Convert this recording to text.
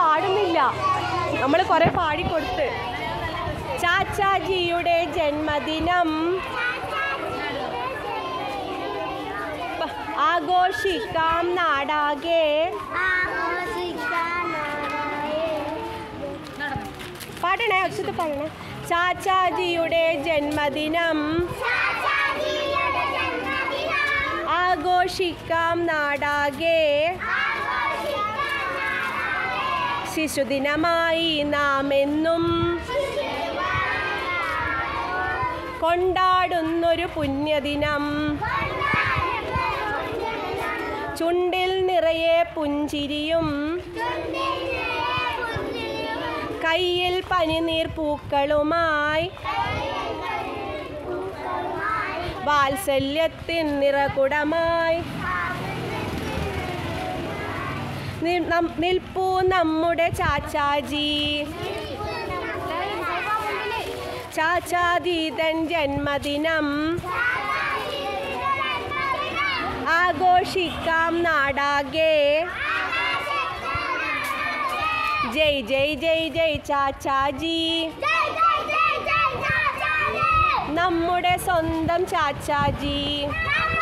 പാടുന്നില്ല നമ്മൾ കുറെ പാടിക്കൊടുത്ത് ചാച്ചാജിയുടെ ജന്മദിനം പ- ആഘോഷിക്കാം നാടാകെ പാടണേ ഒച്ചത്ത് പാടണേ ചാച്ചാജിയുടെ ജന്മദിനം ആഘോഷിക്കാം നാടാകെ ശിശുദിനമായി നാം എന്നും കൊണ്ടാടുന്നൊരു പുണ്യദിനം ചുണ്ടിൽ നിറയെ പുഞ്ചിരിയും കയ്യിൽ പനിനീർ പൂക്കളുമായി വാത്സല്യത്തിൻ നിറകുടമായി നി- നം- നിൽപ്പൂ നമ്മുടെ ചാച്ചാജി ചാച്ചാതീതൻ ജന്മദിനം ആഘോഷിക്കാം നാടാകെ ജയ് ജയ് ജയ് ജയ് ചാച്ചാജി നമ്മുടെ സ്വന്തം ചാച്ചാജി Mama!